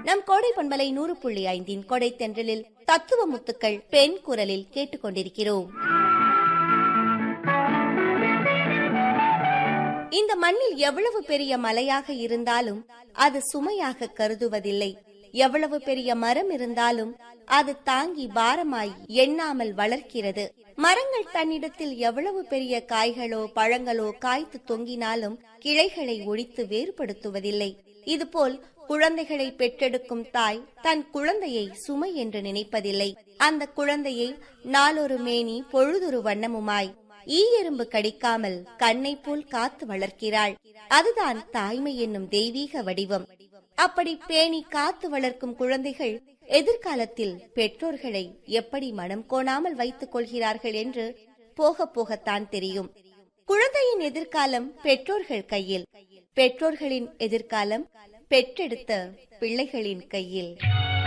நம் கோடை பண்பலை நூறு புள்ளி ஐந்தின் கொடை தென்றலில் தத்துவ முத்துக்கள் பெண் குரலில் கேட்டுக்கொண்டிருக்கிறோம் இந்த மண்ணில் எவ்வளவு பெரிய மலையாக இருந்தாலும் அது சுமையாக கருதுவதில்லை எவ்வளவு பெரிய மரம் இருந்தாலும் அது தாங்கி பாரமாய் எண்ணாமல் வளர்க்கிறது மரங்கள் தன்னிடத்தில் எவ்வளவு பெரிய காய்களோ பழங்களோ காய்த்து தொங்கினாலும் கிளைகளை ஒழித்து வேறுபடுத்துவதில்லை இதுபோல் குழந்தைகளை பெற்றெடுக்கும் தாய் தன் குழந்தையை சுமை என்று நினைப்பதில்லை அந்த குழந்தையை நாளொரு மேனி பொழுதொரு வண்ணமுமாய் ஈ எறும்பு கடிக்காமல் கண்ணை போல் காத்து வளர்க்கிறாள் அதுதான் தாய்மை என்னும் தெய்வீக வடிவம் அப்படி பேணி காத்து வளர்க்கும் குழந்தைகள் எதிர்காலத்தில் பெற்றோர்களை எப்படி மனம் கோணாமல் வைத்துக் கொள்கிறார்கள் என்று போக போகத்தான் தெரியும் குழந்தையின் எதிர்காலம் பெற்றோர்கள் கையில் பெற்றோர்களின் எதிர்காலம் பெற்றெடுத்த பிள்ளைகளின் கையில்